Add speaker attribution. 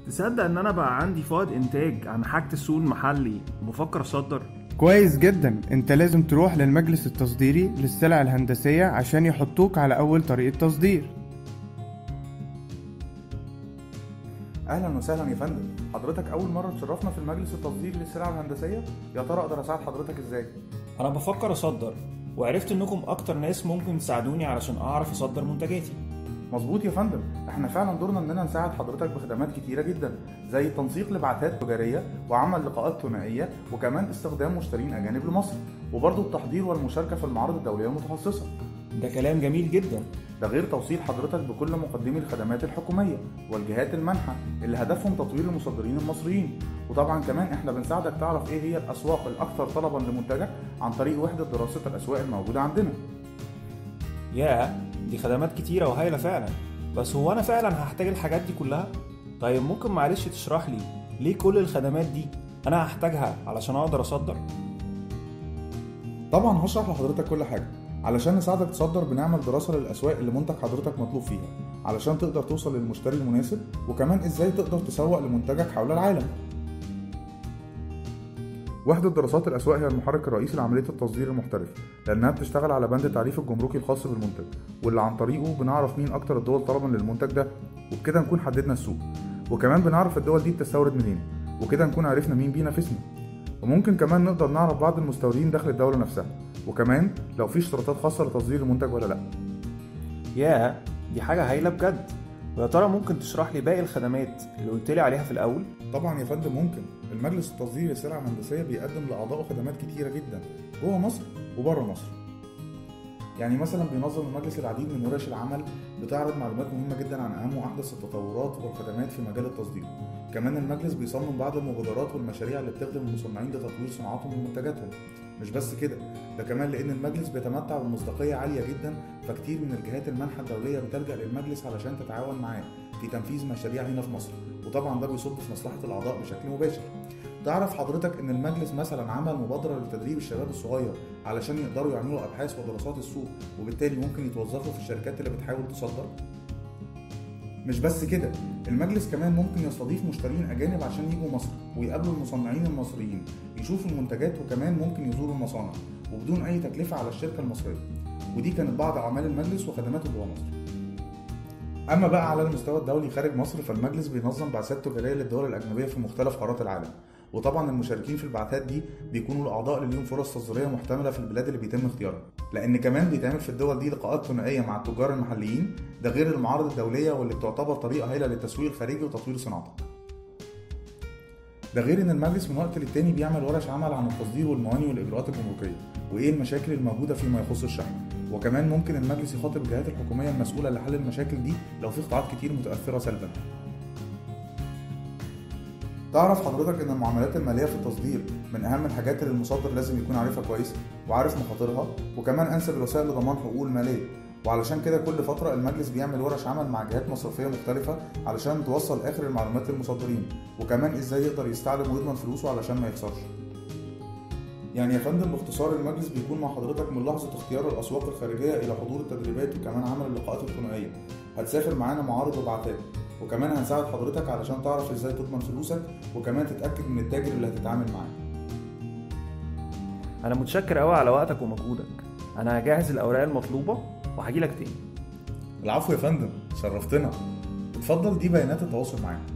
Speaker 1: تصدق ان انا بقى عندي فائض انتاج عن حاجة السوق المحلي وبفكر اصدر
Speaker 2: كويس جدا انت لازم تروح للمجلس التصديري للسلع الهندسية عشان يحطوك على أول طريقة تصدير
Speaker 3: اهلا وسهلا يا فندم حضرتك اول مره تشرفنا في المجلس التصديري للسلع الهندسيه يا ترى اقدر اساعد حضرتك ازاي
Speaker 1: انا بفكر اصدر وعرفت انكم اكتر ناس ممكن تساعدوني علشان اعرف اصدر منتجاتي
Speaker 3: مظبوط يا فندم احنا فعلا دورنا اننا نساعد حضرتك بخدمات كتيره جدا زي تنسيق لبعثات تجاريه وعمل لقاءات ثنائيه وكمان استخدام مشترين اجانب لمصر وبرضه التحضير والمشاركه في المعارض الدوليه المتخصصه
Speaker 1: ده كلام جميل جدا
Speaker 3: ده غير توصيل حضرتك بكل مقدمي الخدمات الحكوميه والجهات المانحه اللي هدفهم تطوير المصدرين المصريين وطبعا كمان احنا بنساعدك تعرف ايه هي الاسواق الاكثر طلبا لمنتجك عن طريق وحده دراسه الاسواق الموجوده عندنا
Speaker 1: ياه دي خدمات كتيرة وهايلة فعلا بس هو انا فعلا هحتاج الحاجات دي كلها طيب ممكن معلش تشرح لي ليه كل الخدمات دي انا هحتاجها علشان اقدر اصدر
Speaker 3: طبعا هشرح لحضرتك كل حاجه علشان نساعدك تصدر بنعمل دراسه للاسواق اللي منتج حضرتك مطلوب فيها علشان تقدر توصل للمشتري المناسب وكمان ازاي تقدر تسوق لمنتجك حول العالم وحدة دراسات الأسواق هي المحرك الرئيسي لعملية التصدير المحترف لأنها بتشتغل على بند التعريف الجمركي الخاص بالمنتج واللي عن طريقه بنعرف مين أكتر الدول طلبا للمنتج ده وبكده نكون حددنا السوق وكمان بنعرف الدول دي بتستورد منين وكده نكون عرفنا مين بينافسنا وممكن كمان نقدر نعرف بعض المستوردين داخل الدولة نفسها وكمان لو في اشتراطات خاصة لتصدير المنتج ولا لأ
Speaker 1: ياه دي حاجة هايلة بجد ويا ترى ممكن تشرح لي باقي الخدمات اللي قلت لي عليها في الاول
Speaker 3: طبعا يا فندم ممكن المجلس التصديري للسلع الهندسيه بيقدم لاعضائه خدمات كتيره جدا جوه مصر وبره مصر يعني مثلا بينظم المجلس العديد من ورش العمل بتعرض معلومات مهمه جدا عن اهم واحدث التطورات والخدمات في مجال التصدير كمان المجلس بيصمم بعض المبادرات والمشاريع اللي بتخدم المصنعين لتطوير صناعاتهم ومنتجاتهم مش بس كده ده كمان لان المجلس بيتمتع بمصداقيه عاليه جدا فكتير من الجهات المانحه الدوليه بتلجا للمجلس علشان تتعاون معاه في تنفيذ مشاريع هنا في مصر وطبعا ده بيصب في مصلحه الاعضاء بشكل مباشر تعرف حضرتك ان المجلس مثلا عمل مبادره لتدريب الشباب الصغير علشان يقدروا يعملوا ابحاث ودراسات السوق وبالتالي ممكن يتوظفوا في الشركات اللي بتحاول تصدر مش بس كده المجلس كمان ممكن يستضيف مشترين اجانب عشان يجوا مصر ويقابلوا المصنعين المصريين يشوفوا المنتجات وكمان ممكن يزوروا المصانع وبدون اي تكلفه على الشركه المصريه ودي كانت بعض اعمال المجلس وخدماته جوه مصر اما بقى على المستوى الدولي خارج مصر فالمجلس بينظم بعثات تجاريه للدول الاجنبيه في مختلف قارات العالم وطبعا المشاركين في البعثات دي بيكونوا الاعضاء اللي ليهم فرص تصديريه محتمله في البلاد اللي بيتم اختيارها لان كمان بيتعمل في الدول دي لقاءات ثنائيه مع التجار المحليين ده غير المعارض الدوليه واللي بتعتبر طريقه هايله للتسويق الخارجي وتطوير صناعتك ده غير ان المجلس من وقت للتاني بيعمل ورش عمل عن التصدير والمواني والاجراءات الجمركيه وايه المشاكل الموجوده فيما يخص الشحن وكمان ممكن المجلس يخاطب الجهات الحكوميه المسؤوله لحل المشاكل دي لو في قطاعات كتير متاثره سلبا تعرف حضرتك ان المعاملات الماليه في التصدير من اهم الحاجات اللي المصدر لازم يكون عارفها كويس وعارف مخاطرها وكمان انسب الوسائل لضمان حقوقه الماليه وعلشان كده كل فتره المجلس بيعمل ورش عمل مع جهات مصرفيه مختلفه علشان توصل اخر المعلومات للمصدرين وكمان ازاي يقدر يستعلم ويضمن فلوسه علشان ما يخسرش يعني يا فندم باختصار المجلس بيكون مع حضرتك من لحظه اختيار الاسواق الخارجيه الى حضور التدريبات وكمان عمل اللقاءات الثنائيه هتسافر معانا معارض وبعثات وكمان هنساعد حضرتك علشان تعرف ازاي تضمن فلوسك وكمان تتاكد من التاجر اللي هتتعامل معاه
Speaker 1: انا متشكر قوي على وقتك ومجهودك انا هجهز الاوراق المطلوبه وهجيلك تاني
Speaker 3: العفو يا فندم شرفتنا اتفضل دي بيانات التواصل معانا